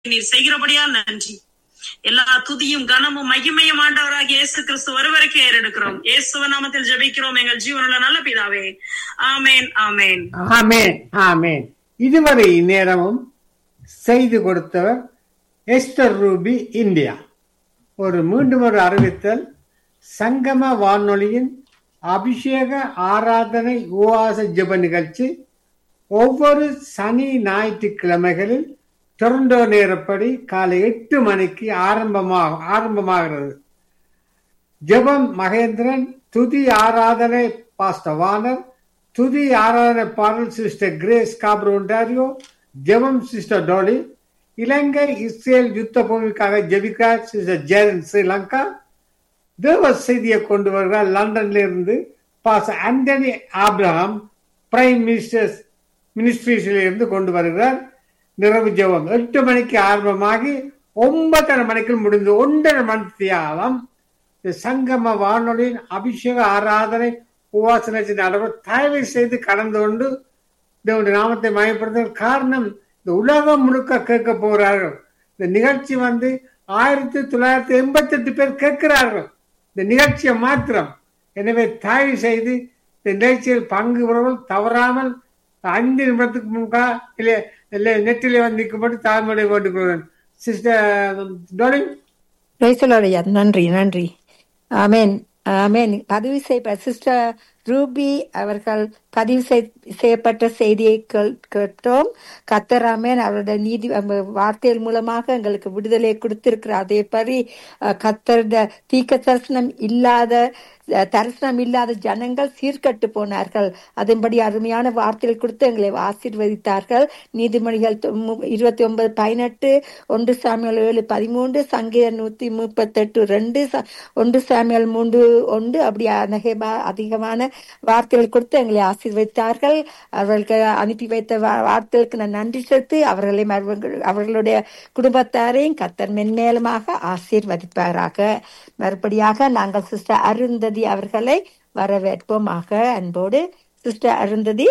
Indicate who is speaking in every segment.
Speaker 1: நீர் செய்கிறபடியால் நன்றி எல்லா துதியும் கனமும் மகிமையும் ஆண்டவராகிய இயேசு கிறிஸ்து ஒருவருக்கே ஏறெடுக்கிறோம் இயேசுவ நாமத்தில் ஜெபிக்கிறோம் எங்கள் ஜீவனுள்ள நல்ல பிதாவே ஆமேன் ஆமேன்
Speaker 2: ஆமேன் ஆமேன் இதுவரை இந்நேரமும் செய்து கொடுத்தவர் எஸ்டர் ரூபி இந்தியா ஒரு மீண்டும் ஒரு அறிவித்தல் சங்கம வானொலியின் அபிஷேக ஆராதனை உவாச ஜெப நிகழ்ச்சி ஒவ்வொரு சனி ஞாயிற்றுக்கிழமைகளில் டொரண்டோ நேரப்படி காலை எட்டு மணிக்கு ஆரம்பமாக ஆரம்பமாகிறது ஜெபம் மகேந்திரன் துதி ஆராதனை பாஸ்டர் வானர் துதி ஆராதனை பாடல் சிஸ்டர் கிரேஸ் காப்ரோ ஒன்டாரியோ ஜெபம் சிஸ்டர் டோலி இலங்கை இஸ்ரேல் யுத்த பூமிக்காக ஜெபிக்கிறார் சிஸ்டர் ஜெயன் ஸ்ரீலங்கா தேவ செய்தியை கொண்டு வருகிறார் லண்டன்ல இருந்து பாஸ் ஆண்டனி ஆப்ரஹாம் பிரைம் மினிஸ்டர் மினிஸ்ட்ரிஸில் இருந்து கொண்டு வருகிறார் நிறைவு ஜெபம் எட்டு மணிக்கு ஆரம்பமாகி ஒன்பதரை மணிக்கு முடிந்து ஒன்றரை மணி தியாலம் இந்த சங்கம வானொலியின் அபிஷேக ஆராதனை உபாசனை நடைபெற தயவு செய்து கடந்து கொண்டு தேவனுடைய நாமத்தை மயப்படுத்த காரணம் இந்த உலகம் முழுக்க கேட்க போகிறார்கள் இந்த நிகழ்ச்சி வந்து ஆயிரத்தி தொள்ளாயிரத்தி எண்பத்தி எட்டு பேர் கேட்கிறார்கள் இந்த நிகழ்ச்சியை மாத்திரம் எனவே தயவு செய்து இந்த நிகழ்ச்சியில் பங்கு பெறுவர்கள் தவறாமல் ஐந்து நிமிடத்துக்கு முன்கா இல்லை இல்லை நெட்டிலே வந்து நிற்கும்போது தாழ்மையை வேண்டுகிறேன் சிஸ்டர் டோலிங்
Speaker 3: பிரைசலோடையா நன்றி நன்றி ஆமேன் ஆமேன் பதிவு செய்ய சிஸ்டர் ரூபி அவர்கள் பதிவு செய்- செய்யப்பட்ட செய்தியை கேள்- கேட்டோம் கத்தராமேன் அவருடைய நீதி அஹ், வார்த்தைகள் மூலமாக எங்களுக்கு விடுதலை கொடுத்திருக்கிறார் அதேபடி அஹ், கத்தருடைய தீக்க தரிசனம் இல்லாத அஹ், தரிசனம் இல்லாத ஜனங்கள் சீர்கட்டு போனார்கள் அதன்படி அருமையான வார்த்தைகள் கொடுத்து எங்களை ஆசீர்வதித்தார்கள் நீதிமொழிகள் தொ- மு- இருபத்தி ஒன்பது பதினெட்டு ஒன்று சாமியல் ஏழு பதிமூன்று சங்கீத நூத்தி முப்பத்தெட்டு ரெண்டு ச- ஒன்று சாமியல் மூன்று ஒன்று அப்படி அநேகமா அதிகமான வார்த்தைகள் கொடுத்து எங்களை ஆசீர்வதித்தார்கள் அவர்களுக்கு அனுப்பி வைத்த வா- வார்த்தைகளுக்கு நான் நன்றி செலுத்தி அவர்களை மறுபடியும் அவர்களுடைய குடும்பத்தாரையும் கத்தர் மென்மேலுமாக ஆசீர்வதிப்பாராக மறுபடியாக நாங்கள் சிஸ்டர் அருந்ததி அவர்களை வரவேற்போமாக அன்போடு sister Arundhati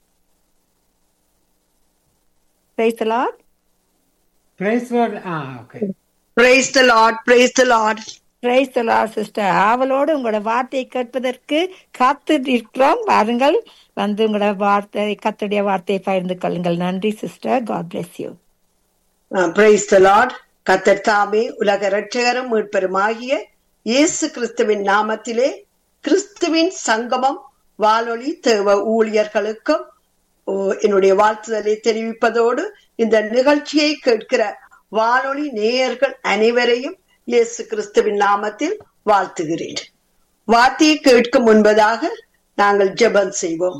Speaker 3: Praise the Lord.
Speaker 2: Praise ah okay
Speaker 4: Praise the Lord, praise the Lord.
Speaker 3: Praise the Lord, sister. ஆவலோடு உங்களோட வார்த்தையை கேட்பதற்கு காத்து இருக்கிறோம் வாருங்கள் வந்து உங்களோட வார்த்தை கத்துடைய வார்த்தையை பகிர்ந்து கொள்ளுங்கள் நன்றி sister God bless you
Speaker 4: Uh, praise the Lord. கத்தர் தாமே உலக இரட்சகரும் மீட்பெருமாகிய இயேசு கிறிஸ்துவின் நாமத்திலே கிறிஸ்துவின் சங்கமம் வானொலி தேவ ஊழியர்களுக்கும் ஓ, என்னுடைய வாழ்த்துதலை தெரிவிப்பதோடு இந்த நிகழ்ச்சியை கேட்கிற வானொலி நேயர்கள் அனைவரையும் இயேசு கிறிஸ்துவின் நாமத்தில் வாழ்த்துகிறேன் வார்த்தையை கேட்கும் முன்பதாக நாங்கள் ஜெபம் செய்வோம்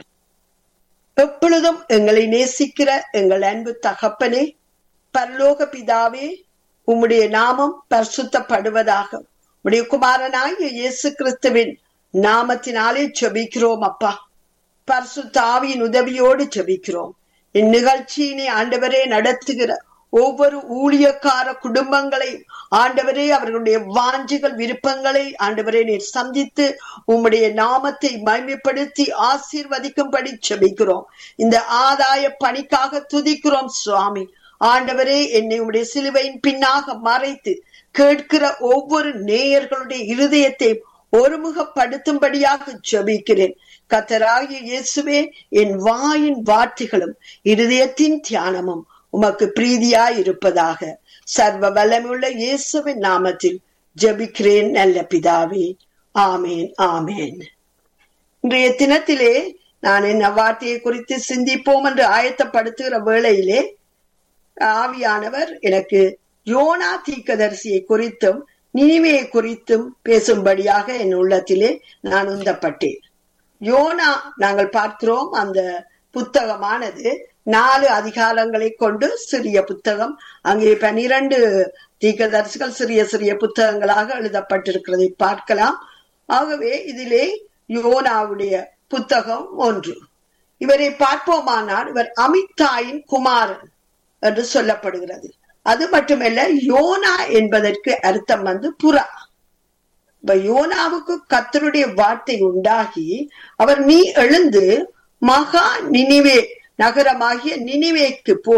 Speaker 4: எப்பொழுதும் எங்களை நேசிக்கிற எங்கள் அன்பு தகப்பனே பரலோக பிதாவே உம்முடைய நாமம் பரிசுத்தப்படுவதாக உம்முடைய குமாரனாகிய இயேசு கிறிஸ்துவின் நாமத்தினாலே ஜெபிக்கிறோம் அப்பா பரிசுத்த ஆவியின் உதவியோடு ஜெபிக்கிறோம் இந்நிகழ்ச்சியினை ஆண்டவரே நடத்துகிற ஒவ்வொரு ஊழியக்கார குடும்பங்களை ஆண்டவரே அவர்களுடைய வாஞ்சிகள் விருப்பங்களை ஆண்டவரே நீர் சந்தித்து உம்முடைய நாமத்தை மகிமைப்படுத்தி ஆசீர்வதிக்கும்படி ஜெபிக்கிறோம் இந்த ஆதாய பணிக்காக துதிக்கிறோம் சுவாமி ஆண்டவரே என்னை உம்முடைய சிலுவையின் பின்னாக மறைத்து கேட்கிற ஒவ்வொரு நேயர்களுடைய இருதயத்தை ஒருமுகப்படுத்தும்படியாக ஜெபிக்கிறேன் கத்தராகிய இயேசுவே என் வாயின் வார்த்தைகளும் இருதயத்தின் தியானமும் உமக்கு பிரீதியாய் இருப்பதாக சர்வ வல்லமுள்ள இயேசுவின் நாமத்தில் ஜெபிக்கிறேன் நல்ல பிதாவே ஆமேன் ஆமேன் இன்றைய தினத்திலே நான் என்ன வார்த்தையை குறித்து சிந்திப்போம் என்று ஆயத்தப்படுத்துகிற வேளையிலே ஆவியானவர் எனக்கு யோனா தீக்கதரிசியை குறித்தும் நினிமையை குறித்தும் பேசும்படியாக என் உள்ளத்திலே நான் உந்தப்பட்டேன் யோனா நாங்கள் பார்க்கிறோம் அந்த புத்தகமானது நாலு அதிகாரங்களை கொண்டு சிறிய புத்தகம் அங்கே பனிரெண்டு தீக்கதரிசிகள் சிறிய சிறிய புத்தகங்களாக எழுதப்பட்டிருக்கிறதை பார்க்கலாம் ஆகவே இதிலே யோனாவுடைய புத்தகம் ஒன்று இவரை பார்ப்போமானால் இவர் அமித்தாயின் குமாரன் என்று சொல்லப்படுகிறது அது மட்டுமல்ல யோனா என்பதற்கு அர்த்தம் வந்து புறா இப்ப யோனாவுக்கு கத்தருடைய வார்த்தை உண்டாகி அவர் நீ எழுந்து மகா நினிவே நகரமாகிய நினிவேக்கு போய்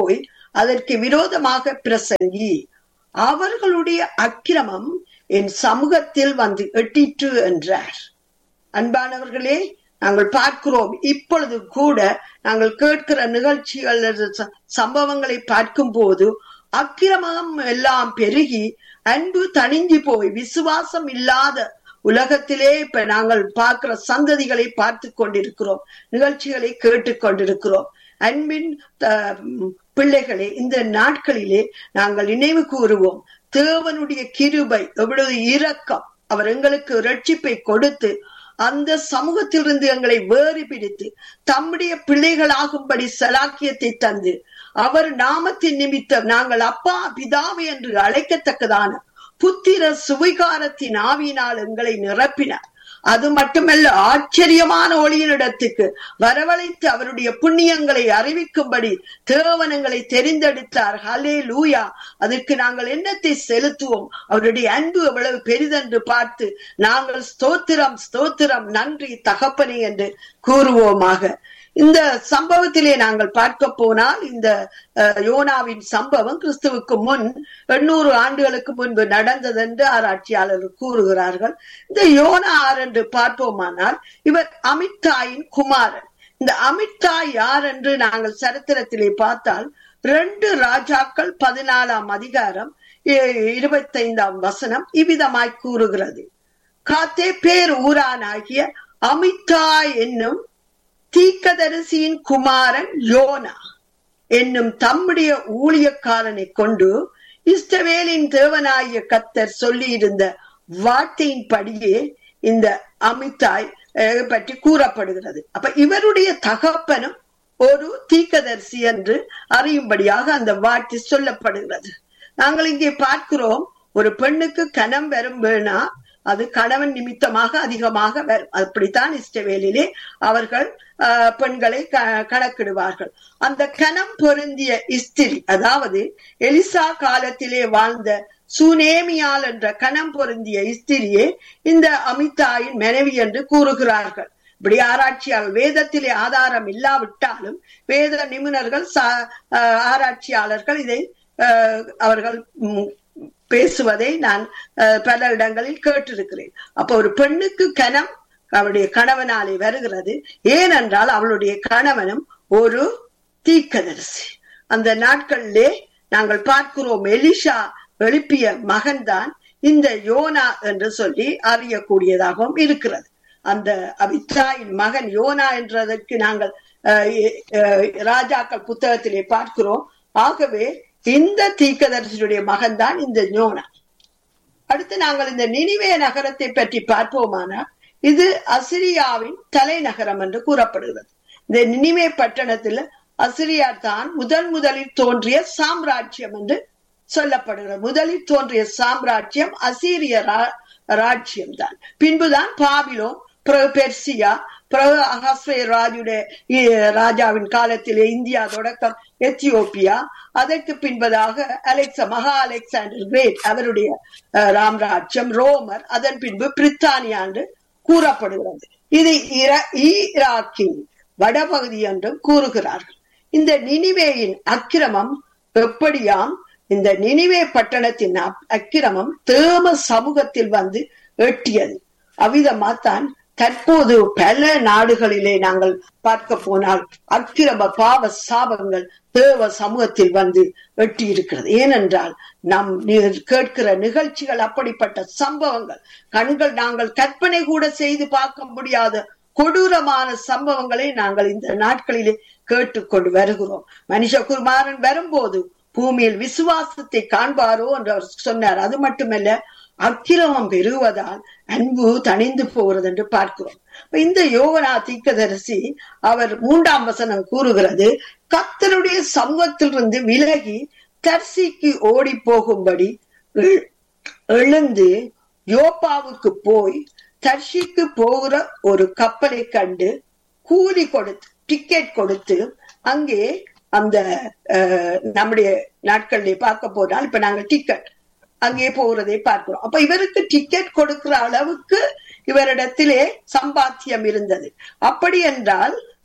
Speaker 4: அதற்கு விரோதமாக பிரசங்கி அவர்களுடைய அக்கிரமம் என் சமூகத்தில் வந்து எட்டிற்று என்றார் அன்பானவர்களே நாங்கள் பார்க்கிறோம் இப்பொழுது கூட நாங்கள் கேட்கிற நிகழ்ச்சிகள் ச- சம்பவங்களை பார்க்கும் போது அக்கிரமம் எல்லாம் பெருகி அன்பு தணிஞ்சு போய் விசுவாசம் இல்லாத உலகத்திலே இப்ப நாங்கள் பார்க்கிற சந்ததிகளை பார்த்து கொண்டிருக்கிறோம் நிகழ்ச்சிகளை கேட்டுக் கொண்டிருக்கிறோம் அன்பின் த- பிள்ளைகளே இந்த நாட்களிலே நாங்கள் நினைவு கூறுவோம் தேவனுடைய கிருபை எவ்வளவு இரக்கம் அவர் எங்களுக்கு ரட்சிப்பை கொடுத்து அந்த சமூகத்திலிருந்து எங்களை வேறு பிடித்து தம்முடைய பிள்ளைகளாகும்படி சலாக்கியத்தை தந்து அவர் நாமத்தின் நிமித்தம் நாங்கள் அப்பா பிதாவை என்று அழைக்கத்தக்கதான புத்திர சுவிகாரத்தின் ஆவியினால் எங்களை நிரப்பினார் அது மட்டுமல்ல ஆச்சரியமான ஒளியினிடத்துக்கு வரவழைத்து அவருடைய புண்ணியங்களை அறிவிக்கும்படி தேவனங்களை தெரிந்தெடுத்தார் ஹலே லூயா அதற்கு நாங்கள் என்னத்தை செலுத்துவோம் அவருடைய அன்பு எவ்வளவு பெரிதென்று பார்த்து நாங்கள் ஸ்தோத்திரம் ஸ்தோத்திரம் நன்றி தகப்பனே என்று கூறுவோமாக இந்த சம்பவத்திலே நாங்கள் பார்க்க போனால் இந்த அஹ், யோனாவின் சம்பவம் கிறிஸ்துவுக்கு முன் எண்ணூறு ஆண்டுகளுக்கு முன்பு நடந்தது என்று ஆராய்ச்சியாளர்கள் கூறுகிறார்கள் இந்த யோனா ஆர் என்று பார்ப்போமானால் இவர் அமித்தாயின் குமாரன் இந்த அமித்தாய் யார் என்று நாங்கள் சரித்திரத்திலே பார்த்தால் ரெண்டு ராஜாக்கள் பதினாலாம் அதிகாரம் இ- இருபத்தைந்தாம் வசனம் இவ்விதமாய் கூறுகிறது காத்தே பேர் ஊரானாகிய அமித்தாய் என்னும் தீக்கதரிசியின் குமாரன் யோனா என்னும் தம்முடைய ஊழியக்காரனை கொண்டு இஸ்ரவேலின் தேவனாகிய கத்தர் சொல்லியிருந்த வார்த்தையின்படியே இந்த அமித்தாய் அஹ், பற்றி கூறப்படுகிறது அப்ப இவருடைய தகப்பனும் ஒரு தீக்கதரிசி என்று அறியும்படியாக அந்த வார்த்தை சொல்லப்படுகிறது நாங்கள் இங்கே பார்க்கிறோம் ஒரு பெண்ணுக்கு கனம் வரும் வேணா அது கணவன் நிமித்தமாக அதிகமாக வரும் அப்படித்தான் இஷ்டவேலிலே அவர்கள் ஆஹ், பெண்களை க- கணக்கிடுவார்கள் அந்த கணம் பொருந்திய இஸ்திரி அதாவது எலிசா காலத்திலே வாழ்ந்த சுனேமியால் என்ற கணம் பொருந்திய இஸ்திரியே இந்த அமிதாயின் மனைவி என்று கூறுகிறார்கள் இப்படி ஆராய்ச்சியாளர் வேதத்திலே ஆதாரம் இல்லாவிட்டாலும் வேத நிபுணர்கள் சா- ஆஹ், ஆராய்ச்சியாளர்கள் இதை ஆஹ், அவர்கள் ம், பேசுவதை நான் அஹ், பல இடங்களில் கேட்டிருக்கிறேன் அப்ப ஒரு பெண்ணுக்கு கனம் அவளுடைய கணவனாலே வருகிறது ஏனென்றால் அவளுடைய கணவனும் ஒரு தீக்கதரிசி அந்த நாட்களிலே நாங்கள் பார்க்கிறோம் எலிஷா எழுப்பிய மகன்தான் இந்த யோனா என்று சொல்லி அறியக்கூடியதாகவும் இருக்கிறது அந்த அபித்தாயின் மகன் யோனா என்றதற்கு நாங்கள் அஹ், அஹ், ராஜாக்கள் புத்தகத்திலே பார்க்கிறோம் ஆகவே இந்த தீக்கதரிசியுடைய மகன்தான் இந்த யோனா அடுத்து நாங்கள் இந்த நினிவே நகரத்தை பற்றி பார்ப்போமானா இது அசிரியாவின் தலைநகரம் என்று கூறப்படுகிறது இந்த நினிவே பட்டணத்தில் அசிரியார் தான் முதன் முதலில் தோன்றிய சாம்ராஜ்யம் என்று சொல்லப்படுகிறது முதலில் தோன்றிய சாம்ராஜ்யம் அசீரிய ரா- ராஜ்யம் தான் பின்புதான் பாபிலோன் பிறகு பெர்சியா பிறகு அகஸ்வேராஜுடைய இ- ராஜாவின் காலத்திலே இந்தியா தொடக்கம் எத்தியோப்பியா அதற்கு பின்பதாக அலெக்சா மகா அலெக்சாண்டர் கிரேட் அவருடைய அஹ், ராம்ராஜ்யம் ரோமர் அதன் பின்பு பிரித்தானியா என்று கூறப்படுகிறது இது இர- ஈராக்கின் வடபகுதி என்றும் கூறுகிறார்கள் இந்த நினிவேயின் அக்கிரமம் எப்படியாம் இந்த நினிவே பட்டணத்தின் அக்- அக்கிரமம் தேம சமூகத்தில் வந்து எட்டியது அவ்விதமாத்தான் தற்போது பல நாடுகளிலே நாங்கள் பார்க்க போனால் அக்கிரம பாவ சாபங்கள் தேவ சமூகத்தில் வந்து எட்டி இருக்கிறது ஏனென்றால் நம் நி- கேட்கிற நிகழ்ச்சிகள் அப்படிப்பட்ட சம்பவங்கள் கண்கள் நாங்கள் கற்பனை கூட செய்து பார்க்க முடியாத கொடூரமான சம்பவங்களை நாங்கள் இந்த நாட்களிலே கேட்டுக்கொண்டு வருகிறோம் மனுஷகுமாரன் வரும்போது பூமியில் விசுவாசத்தை காண்பாரோ என்று அவர் சொன்னார் அது மட்டுமல்ல அக்கிரமம் பெருகுவதால் அன்பு தணிந்து போகிறது என்று பார்க்கிறோம் இப்ப இந்த யோகனா தீக்கதரிசி அவர் மூன்றாம் வசனம் கூறுகிறது கத்தருடைய சமூகத்திலிருந்து விலகி தர்சிக்கு ஓடி போகும்படி எ- எழுந்து யோப்பாவுக்கு போய் தர்ஷிக்கு போகிற ஒரு கப்பலை கண்டு கூலி கொடுத்து டிக்கெட் கொடுத்து அங்கே அந்த அஹ், நம்முடைய நாட்களிலே பார்க்க போனால் இப்ப நாங்க டிக்கெட் அங்கே போகிறதை பார்க்கிறோம் அப்ப இவருக்கு டிக்கெட் கொடுக்கிற அளவுக்கு இவரிடத்திலே சம்பாத்தியம் இருந்தது அப்படி என்றால்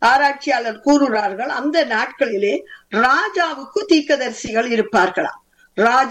Speaker 4: ஆராய்ச்சியாளர் கூறுகிறார்கள் அந்த நாட்களிலே ராஜாவுக்கு தீக்கதரிசிகள் இருப்பார்களாம் ராஜா